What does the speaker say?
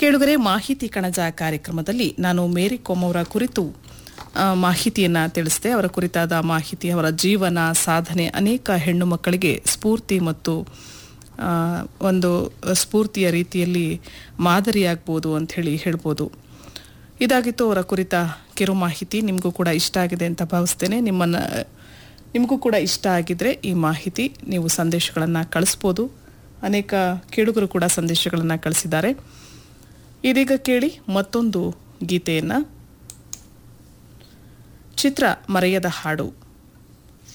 ಕೇಳುಗರೆ ಮಾಹಿತಿ ಕಣಜ ಕಾರ್ಯಕ್ರಮದಲ್ಲಿ ನಾನು ಮೇರಿ ಕೋಮ್ ಅವರ ಕುರಿತು ಆ, ಮಾಹಿತಿಯನ್ನ ತಿಳಿಸಿದೆ ಅವರ ಕುರಿತಾದ ಮಾಹಿತಿ ಅವರ ಜೀವನ ಸಾಧನೆ ಅನೇಕ ಹೆಣ್ಣು ಮಕ್ಕಳಿಗೆ ಸ್ಫೂರ್ತಿ ಮತ್ತು ಆ, ಒಂದು ಸ್ಫೂರ್ತಿಯ ರೀತಿಯಲ್ಲಿ ಮಾದರಿಯಾಗ್ಬೋದು ಅಂತ ಹೇಳಿ ಹೇಳ್ಬೋದು ಇದಾಗಿತ್ತು ಅವರ ಕುರಿತ ಕಿರು ಮಾಹಿತಿ ನಿಮಗೂ ಕೂಡ ಇಷ್ಟ ಆಗಿದೆ ಅಂತ ಭಾವಿಸ್ತೇನೆ ನಿಮ್ಮನ್ನು ನಿಮಗೂ ಕೂಡ ಇಷ್ಟ ಆಗಿದ್ರೆ ಈ ಮಾಹಿತಿ ನೀವು ಸಂದೇಶಗಳನ್ನು ಕಳಿಸ್ಬೋದು ಅನೇಕ ಕೇಳುಗರು ಕೂಡ ಸಂದೇಶಗಳನ್ನು ಕಳಿಸಿದ್ದಾರೆ ಇದೀಗ ಕೇಳಿ ಮತ್ತೊಂದು ಗೀತೆಯನ್ನು ಚಿತ್ರ ಮರೆಯದ ಹಾಡು